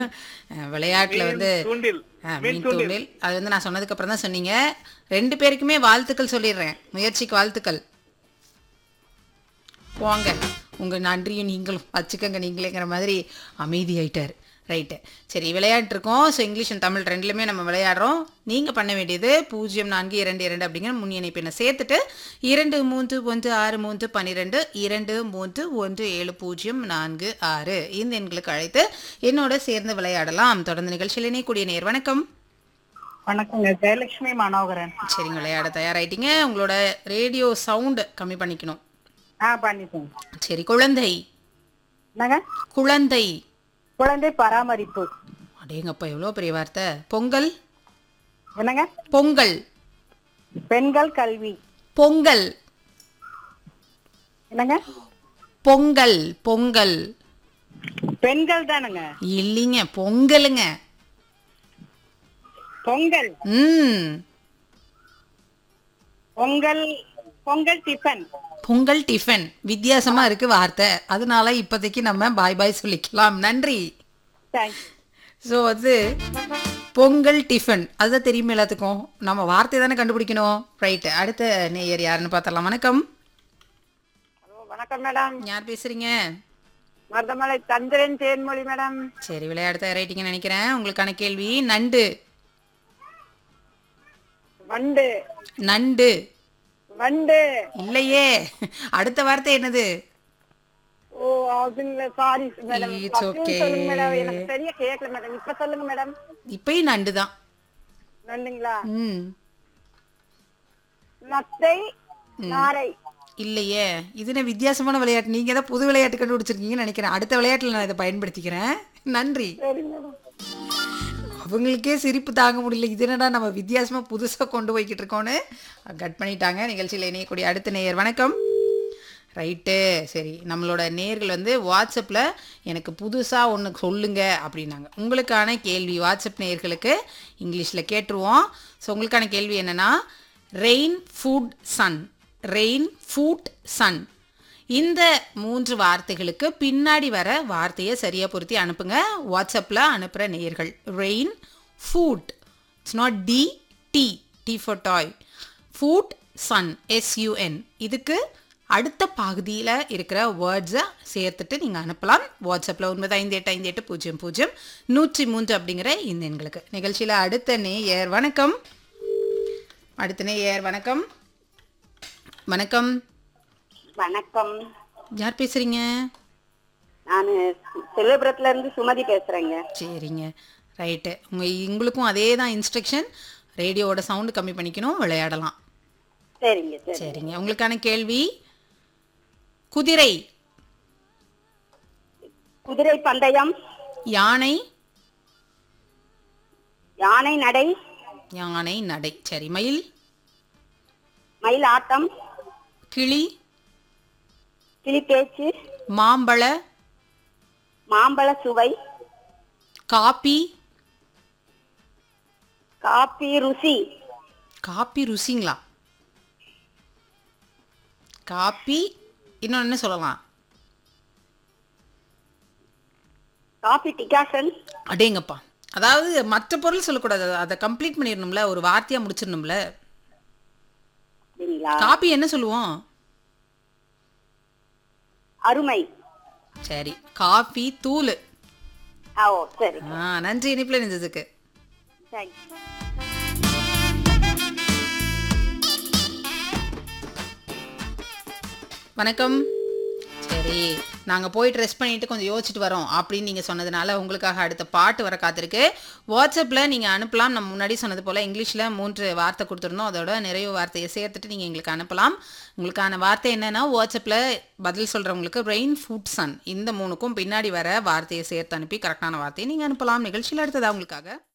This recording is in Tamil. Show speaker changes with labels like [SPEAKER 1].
[SPEAKER 1] அஹ், விளையாட்டுல வந்து
[SPEAKER 2] மீன் தூண்டில்
[SPEAKER 1] ஆ,
[SPEAKER 2] மீன்
[SPEAKER 1] மீன்
[SPEAKER 2] தூண்டில்
[SPEAKER 1] தூண்டில் அது வந்து நான் சொன்னதுக்கு அப்புறம் தான் சொன்னீங்க ரெண்டு பேருக்குமே வாழ்த்துக்கள் சொல்லிடுறேன் முயற்சிக்கு வாழ்த்துக்கள் போங்க உங்க நன்றியும் நீங்களும் வச்சுக்கோங்க நீங்களேங்கிற மாதிரி அமைதியாயிட்டார் ரைட்டு சரி விளையாட்டு இருக்கோம் ஸோ இங்கிலீஷ் அண்ட் தமிழ் ரெண்டுலையுமே நம்ம விளையாடுறோம் நீங்கள் பண்ண வேண்டியது பூஜ்ஜியம் நான்கு இரண்டு இரண்டு அப்படிங்கிற முன் இணைப்பினை சேர்த்துட்டு இரண்டு மூன்று ஒன்று ஆறு மூன்று பன்னிரெண்டு இரண்டு மூன்று ஒன்று ஏழு பூஜ்ஜியம் நான்கு ஆறு இந்த எண்களுக்கு அழைத்து என்னோட சேர்ந்து விளையாடலாம் தொடர்ந்து நிகழ்ச்சியில் இணையக்கூடிய நேர் வணக்கம்
[SPEAKER 3] வணக்கங்க ஜெயலட்சுமி மனோகரன்
[SPEAKER 1] சரிங்க விளையாட தயாராயிட்டீங்க உங்களோட ரேடியோ சவுண்டு கம்மி பண்ணிக்கணும்
[SPEAKER 3] ஆ பண்ணிட்டேன்
[SPEAKER 1] சரி குழந்தை
[SPEAKER 3] என்னங்க
[SPEAKER 1] குழந்தை
[SPEAKER 3] குழந்தை பராமரிப்பு
[SPEAKER 1] அடேங்கப்பா எவ்வளோ பெரிய வார்த்தை பொங்கல்
[SPEAKER 3] என்னங்க
[SPEAKER 1] பொங்கல்
[SPEAKER 3] பெண்கள் கல்வி
[SPEAKER 1] பொங்கல்
[SPEAKER 3] என்னங்க
[SPEAKER 1] பொங்கல் பொங்கல்
[SPEAKER 3] பெண்கள் தானுங்க
[SPEAKER 1] இல்லைங்க பொங்கலுங்க
[SPEAKER 3] பொங்கல்
[SPEAKER 1] ம்
[SPEAKER 3] பொங்கல் பொங்கல் டிஃபன்
[SPEAKER 1] பொங்கல் டிஃபன் வித்தியாசமா இருக்கு வார்த்தை அதனால இப்போதைக்கு நம்ம பாய் பாய் சொல்லிக்கலாம் நன்றி
[SPEAKER 3] தேங்க்ஸ்
[SPEAKER 1] ஸோ வந்து பொங்கல் டிஃபன் அதுதான் தெரியுமா எல்லாத்துக்கும் நம்ம வார்த்தை தானே கண்டுபிடிக்கணும் ரைட்டு அடுத்த நேயர் யாருன்னு பார்த்தரலாம் வணக்கம்
[SPEAKER 3] ஹலோ வணக்கம் மேடம்
[SPEAKER 1] யார் பேசுறீங்க
[SPEAKER 3] மருதமலை சந்திரன் தேன்மொழி மேடம்
[SPEAKER 1] சரி விளையாட தயாராயிட்டீங்கன்னு நினைக்கிறேன் உங்களுக்கான கேள்வி நண்டு
[SPEAKER 3] வண்டு
[SPEAKER 1] நண்டு
[SPEAKER 3] வண்டு
[SPEAKER 1] இல்லையே அடுத்த வார்த்தை என்னது
[SPEAKER 3] ஓ அதுங்களா சாரி மேடம்
[SPEAKER 1] It's okay.
[SPEAKER 3] சொல்லுங்க மேடம் எனக்கு சரியா கேட்கல மேடம் இப்ப சொல்லுங்க மேடம்
[SPEAKER 1] இப்பயும் நண்டு தான்
[SPEAKER 3] நண்டுங்களா
[SPEAKER 1] ம்
[SPEAKER 3] நத்தை நாரை
[SPEAKER 1] இல்லையே இது என்ன வித்தியாசமான விளையாட்டு நீங்க தான் புது விளையாட்டு கண்டுபிடிச்சிருக்கீங்கன்னு நினைக்கிறேன் அடுத்த விளையாட்டுல நான் இதை பயன்படுத்திக்கிறேன் நன்றி
[SPEAKER 3] சரி மேடம்
[SPEAKER 1] அவங்களுக்கே சிரிப்பு தாங்க முடியல இது என்னடா நம்ம வித்தியாசமா புதுசா கொண்டு போய்கிட்டு இருக்கோன்னு கட் பண்ணிட்டாங்க நிகழ்ச்சியில் இணையக்கூடிய அடுத்த நேயர் வணக்கம் ரைட்டு சரி நம்மளோட நேர்கள் வந்து வாட்ஸ்அப்பில் எனக்கு புதுசாக ஒன்று சொல்லுங்க அப்படின்னாங்க உங்களுக்கான கேள்வி வாட்ஸ்அப் நேயர்களுக்கு இங்கிலீஷில் கேட்டுருவோம் ஸோ உங்களுக்கான கேள்வி என்னென்னா rain food sun rain food sun இந்த மூன்று வார்த்தைகளுக்கு பின்னாடி வர வார்த்தையை சரியாக பொருத்தி அனுப்புங்க வாட்ஸ்அப்பில் அனுப்புகிற நேயர்கள் rain food it's not T T T for toy food sun S U N இதுக்கு அடுத்த பகுதியில் இருக்கிற வேர்ட்ஸை சேர்த்துட்டு நீங்கள் அனுப்பலாம் வாட்ஸ்அப்பில் ஒன்பது ஐந்து எட்டு ஐந்து எட்டு பூஜ்ஜியம் பூஜ்ஜியம் நூற்றி மூன்று அப்படிங்கிற இந்த எண்களுக்கு நிகழ்ச்சியில் அடுத்த நேயர் வணக்கம் அடுத்த நேயர் வணக்கம் வணக்கம்
[SPEAKER 3] வணக்கம்
[SPEAKER 1] யார் பேசுறீங்க
[SPEAKER 3] நான் செல்வபுரத்துல இருந்து சுமதி பேசுறேங்க
[SPEAKER 1] சரிங்க ரைட்டு உங்கள் உங்களுக்கும் அதே தான் இன்ஸ்ட்ரக்ஷன் ரேடியோவோட சவுண்டு கம்மி பண்ணிக்கணும் விளையாடலாம்
[SPEAKER 3] சரிங்க சரி
[SPEAKER 1] சரிங்க உங்களுக்கான கேள்வி குதிரை
[SPEAKER 3] குதிரை பந்தயம்
[SPEAKER 1] யானை
[SPEAKER 3] யானை நடை
[SPEAKER 1] யானை நடை சரி மயில்
[SPEAKER 3] மயில் ஆட்டம்
[SPEAKER 1] கிளி
[SPEAKER 3] கிளிப்பேச்சு
[SPEAKER 1] மாம்பழ
[SPEAKER 3] மாம்பழ சுவை
[SPEAKER 1] காப்பி
[SPEAKER 3] காப்பி ருசி
[SPEAKER 1] காப்பி ருசிங்களா காப்பி இன்னொன்று என்ன சொல்லலாம்
[SPEAKER 3] காப்பி டிகாஷன்
[SPEAKER 1] அடேங்கப்பா அதாவது மற்ற பொருள் சொல்லக்கூடாது அதை- அதை கம்ப்ளீட் பண்ணிடணும்ல ஒரு வார்த்தையாக முடிச்சிடணும்ல
[SPEAKER 3] அப்படிங்களா
[SPEAKER 1] காப்பி என்ன சொல்லுவோம்
[SPEAKER 3] அருமை
[SPEAKER 1] சரி காஃபி தூள்
[SPEAKER 3] ஆ ஓ சரி
[SPEAKER 1] ஆ நன்றி இனிப்பில் இருந்ததுக்கு
[SPEAKER 3] தேங்க்ஸ்
[SPEAKER 1] வணக்கம் சரி நாங்கள் போய் ட்ரெஸ் பண்ணிட்டு கொஞ்சம் யோசிச்சுட்டு வரோம் அப்படின்னு நீங்கள் சொன்னதுனால உங்களுக்காக அடுத்த பாட்டு வர காத்திருக்கு வாட்ஸ்அப்பில் நீங்கள் அனுப்பலாம் நம்ம முன்னாடி சொன்னது போல் இங்கிலீஷில் மூன்று வார்த்தை கொடுத்துருந்தோம் அதோட நிறைய வார்த்தையை சேர்த்துட்டு நீங்கள் எங்களுக்கு அனுப்பலாம் உங்களுக்கான வார்த்தை என்னன்னா வாட்ஸ்அப்பில் பதில் சொல்கிறவங்களுக்கு ரெயின் ஃபுட் சன் இந்த மூணுக்கும் பின்னாடி வர வார்த்தையை சேர்த்து அனுப்பி கரெக்டான வார்த்தையை நீங்கள் அனுப்பலாம் நிகழ்ச்சியில் அடுத்ததா உங்களுக்காக